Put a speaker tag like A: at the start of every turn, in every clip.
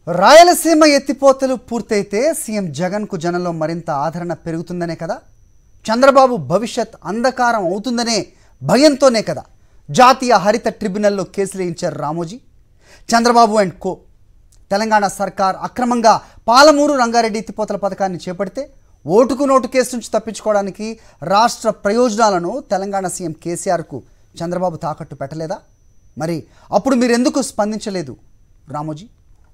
A: రాయలసీమ ఎత్తిపోతలు పూర్తయితే సీఎం జగన్కు జనంలో మరింత ఆదరణ పెరుగుతుందనే కదా చంద్రబాబు భవిష్యత్ అంధకారం అవుతుందనే భయంతోనే కదా జాతీయ హరిత ట్రిబ్యునల్లో కేసులు వేయించారు రామోజీ చంద్రబాబు అండ్ కో తెలంగాణ సర్కార్ అక్రమంగా పాలమూరు రంగారెడ్డి ఎత్తిపోతల పథకాన్ని చేపడితే ఓటుకు నోటు కేసు నుంచి తప్పించుకోవడానికి రాష్ట్ర ప్రయోజనాలను తెలంగాణ సీఎం కేసీఆర్కు చంద్రబాబు తాకట్టు పెట్టలేదా మరి అప్పుడు మీరెందుకు స్పందించలేదు రామోజీ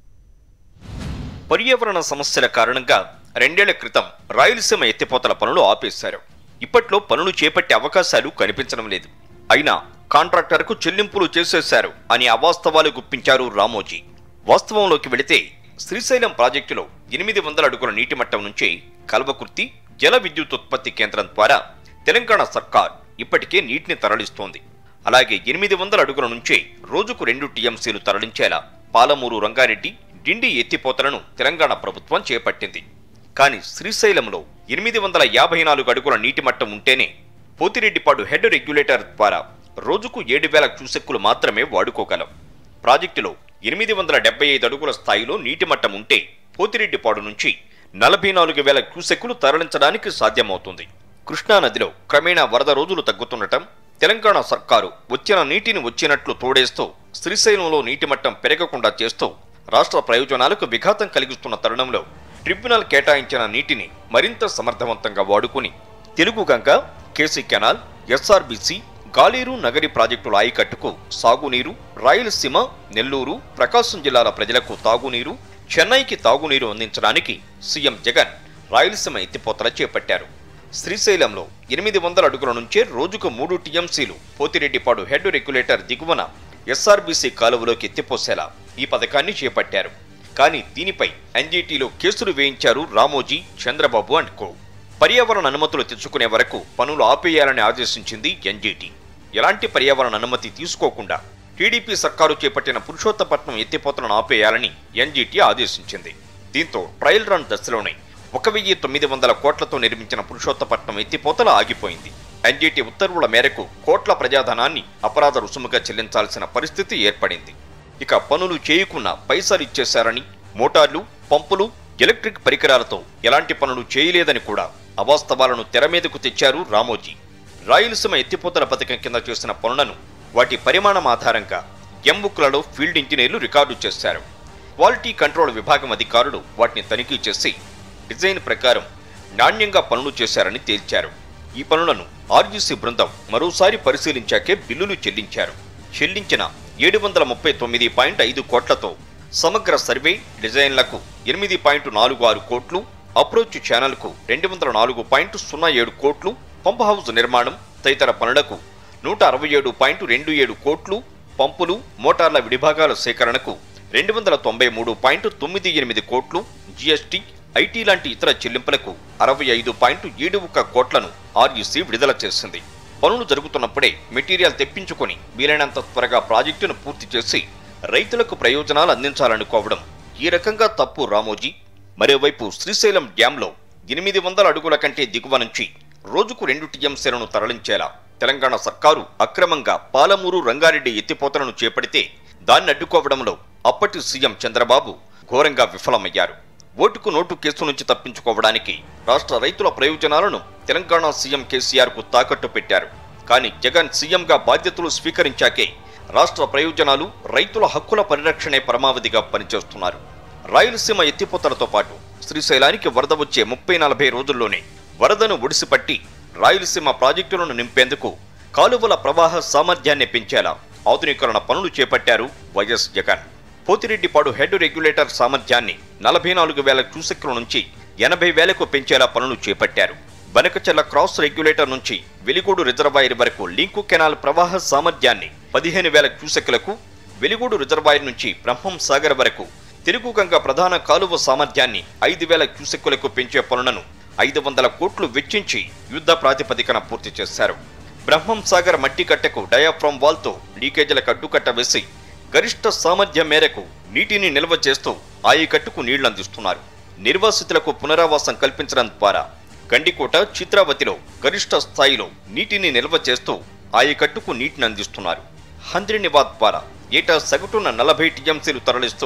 B: పర్యావరణ సమస్యల కారణంగా రెండేళ్ల క్రితం రాయలసీమ ఎత్తిపోతల పనులు ఆపేశారు ఇప్పట్లో పనులు చేపట్టే అవకాశాలు కనిపించడం లేదు అయినా కాంట్రాక్టర్కు చెల్లింపులు చేసేశారు అని అవాస్తవాలు గుప్పించారు రామోజీ వాస్తవంలోకి వెళితే శ్రీశైలం ప్రాజెక్టులో ఎనిమిది వందల అడుగుల నీటి మట్టం నుంచి కల్వకుర్తి జల విద్యుత్ ఉత్పత్తి కేంద్రం ద్వారా తెలంగాణ సర్కార్ ఇప్పటికే నీటిని తరలిస్తోంది అలాగే ఎనిమిది వందల అడుగుల నుంచి రోజుకు రెండు టీఎంసీలు తరలించేలా పాలమూరు రంగారెడ్డి డిండి ఎత్తిపోతలను తెలంగాణ ప్రభుత్వం చేపట్టింది కానీ శ్రీశైలంలో ఎనిమిది వందల యాభై నాలుగు అడుగుల నీటి మట్టం ఉంటేనే పోతిరెడ్డిపాడు హెడ్ రెగ్యులేటర్ ద్వారా రోజుకు ఏడు వేల క్యూసెక్కులు మాత్రమే వాడుకోగలం ప్రాజెక్టులో ఎనిమిది వందల డెబ్బై ఐదు అడుగుల స్థాయిలో నీటి మట్టం ఉంటే పోతిరెడ్డిపాడు నుంచి నలభై నాలుగు వేల క్యూసెక్కులు తరలించడానికి సాధ్యమవుతుంది కృష్ణానదిలో క్రమేణా వరద రోజులు తగ్గుతుండటం తెలంగాణ సర్కారు వచ్చిన నీటిని వచ్చినట్లు తోడేస్తూ శ్రీశైలంలో నీటి మట్టం పెరగకుండా చేస్తూ రాష్ట్ర ప్రయోజనాలకు విఘాతం కలిగిస్తున్న తరుణంలో ట్రిబ్యునల్ కేటాయించిన నీటిని మరింత సమర్థవంతంగా వాడుకుని Telugu Ganga KC canal SRBC Galeru Nagari ప్రాజెక్టుల ఆయకట్టుకు సాగునీరు రాయలసీమ నెల్లూరు ప్రకాశం జిల్లాల ప్రజలకు తాగునీరు చెన్నైకి తాగునీరు అందించడానికి సీఎం జగన్ రాయలసీమ ఎత్తిపోతల చేపట్టారు శ్రీశైలంలో ఎనిమిది వందల అడుగుల నుంచే రోజుకు మూడు టీఎంసీలు పోతిరెడ్డిపాడు హెడ్ రెగ్యులేటర్ దిగువన ఎస్ఆర్బీసీ కాలువలోకి ఎత్తిపోసేలా ఈ పథకాన్ని చేపట్టారు కానీ దీనిపై ఎన్జీటీలో కేసులు వేయించారు రామోజీ చంద్రబాబు అండ్ కో పర్యావరణ అనుమతులు తెచ్చుకునే వరకు పనులు ఆపేయాలని ఆదేశించింది ఎన్జీటీ ఎలాంటి పర్యావరణ అనుమతి తీసుకోకుండా టీడీపీ సర్కారు చేపట్టిన పురుషోత్తపట్నం ఎత్తిపోతలను ఆపేయాలని ఎన్జీటీ ఆదేశించింది దీంతో ట్రయల్ రన్ దశలోనే ఒక వెయ్యి తొమ్మిది వందల కోట్లతో నిర్మించిన పురుషోత్తపట్నం ఎత్తిపోతల ఆగిపోయింది ఎన్జీటీ ఉత్తర్వుల మేరకు కోట్ల ప్రజాధనాన్ని అపరాధ రుసుముగా చెల్లించాల్సిన పరిస్థితి ఏర్పడింది ఇక పనులు చేయకున్న పైసలు ఇచ్చేశారని మోటార్లు పంపులు ఎలక్ట్రిక్ పరికరాలతో ఎలాంటి పనులు చేయలేదని కూడా అవాస్తవాలను తెర మీదకు తెచ్చారు రామోజీ రాయలసీమ ఎత్తిపోతల పథకం కింద చేసిన పనులను వాటి పరిమాణం ఆధారంగా ఎంబుక్లలో ఫీల్డ్ ఇంజనీర్లు రికార్డు చేశారు క్వాలిటీ కంట్రోల్ విభాగం అధికారులు వాటిని తనిఖీ చేసి డిజైన్ ప్రకారం నాణ్యంగా పనులు చేశారని తేల్చారు ఈ పనులను ఆర్యూసీ బృందం మరోసారి పరిశీలించాకే బిల్లులు చెల్లించారు చెల్లించిన ఏడు వందల ముప్పై తొమ్మిది పాయింట్ ఐదు కోట్లతో సమగ్ర సర్వే డిజైన్లకు ఎనిమిది పాయింట్ నాలుగు ఆరు కోట్లు అప్రోచ్ ఛానల్కు రెండు వందల నాలుగు పాయింట్ సున్నా ఏడు కోట్లు పంప్ హౌస్ నిర్మాణం తదితర పనులకు నూట అరవై ఏడు పాయింట్ రెండు ఏడు కోట్లు పంపులు మోటార్ల విడిభాగాల సేకరణకు రెండు వందల తొంభై మూడు పాయింట్ తొమ్మిది ఎనిమిది కోట్లు జీఎస్టీ ఐటీ లాంటి ఇతర చెల్లింపులకు అరవై ఐదు పాయింట్ ఏడు ఒక్క కోట్లను ఆర్యూసీ విడుదల చేసింది పనులు జరుగుతున్నప్పుడే మెటీరియల్ తెప్పించుకొని వీలైనంత త్వరగా ప్రాజెక్టును పూర్తి చేసి రైతులకు ప్రయోజనాలు అందించాలనుకోవడం ఈ రకంగా తప్పు రామోజీ మరోవైపు శ్రీశైలం డ్యాంలో ఎనిమిది వందల అడుగుల కంటే దిగువ నుంచి రోజుకు రెండు టీఎంసీలను తరలించేలా తెలంగాణ సర్కారు అక్రమంగా పాలమూరు రంగారెడ్డి ఎత్తిపోతలను చేపడితే దాన్ని అడ్డుకోవడంలో అప్పటి సీఎం చంద్రబాబు ఘోరంగా విఫలమయ్యారు ఓటుకు నోటు కేసు నుంచి తప్పించుకోవడానికి రాష్ట్ర రైతుల ప్రయోజనాలను తెలంగాణ సీఎం కేసీఆర్ కు తాకట్టు పెట్టారు కానీ జగన్ సీఎంగా బాధ్యతలు స్వీకరించాకే రాష్ట్ర ప్రయోజనాలు రైతుల హక్కుల పరిరక్షణే పరమావధిగా పనిచేస్తున్నారు రాయలసీమ ఎత్తిపోతలతో పాటు శ్రీశైలానికి వరద వచ్చే ముప్పై నలభై రోజుల్లోనే వరదను ఒడిసిపట్టి రాయలసీమ ప్రాజెక్టులను నింపేందుకు కాలువల ప్రవాహ సామర్థ్యాన్ని పెంచేలా ఆధునీకరణ పనులు చేపట్టారు YS Jagan Pothireddypadu head regulator సామర్థ్యాన్ని నలభై నాలుగు వేల క్యూసెక్ల నుంచి ఎనభై వేలకు పెంచేలా పనులు చేపట్టారు బనకచెల్ల క్రాస్ రెగ్యులేటర్ నుంచి వెలిగూడు రిజర్వాయర్ వరకు లింకు కెనాల్ ప్రవాహ సామర్థ్యాన్ని పదిహేను వేల క్యూసెక్లకు వెలిగూడు రిజర్వాయర్ నుంచి బ్రహ్మం సాగర్ వరకు తెలుగు గంగ ప్రధాన కాలువ సామర్థ్యాన్ని ఐదు వేల క్యూసెక్కులకు పెంచే పనులను ఐదు వందల కోట్లు వెచ్చించి యుద్ధ ప్రాతిపదికన పూర్తి చేశారు బ్రహ్మం సాగర్ మట్టి కట్టకు డయాఫ్రామ్ వాల్తో లీకేజీలకు అడ్డుకట్ట వేసి గరిష్ట సామర్థ్యం మేరకు నీటిని నిల్వ చేస్తూ ఆయకట్టుకు నీళ్లందిస్తున్నారు నిర్వాసితులకు పునరావాసం కల్పించడం ద్వారా గండికోట చిత్రావతిలో గరిష్ట స్థాయిలో నీటిని నిల్వ చేస్తూ ఆయకట్టుకు నీటిని అందిస్తున్నారు హంద్రినివాద్ ద్వారా ఏటా సగటున నలభై టీఎంసీలు తరలిస్తూ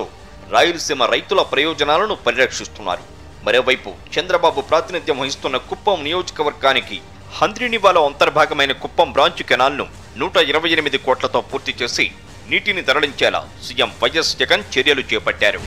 B: రాయలసీమ రైతుల ప్రయోజనాలను పరిరక్షిస్తున్నారు మరోవైపు చంద్రబాబు ప్రాతినిధ్యం వహిస్తున్న కుప్పం నియోజకవర్గానికి హంద్రినివాలో అంతర్భాగమైన కుప్పం బ్రాంచ్ కెనాల్ను నూట ఇరవై ఎనిమిది కోట్లతో పూర్తి చేసి నీటిని తరలించేలా సీఎం వైఎస్ జగన్ చర్యలు చేపట్టారు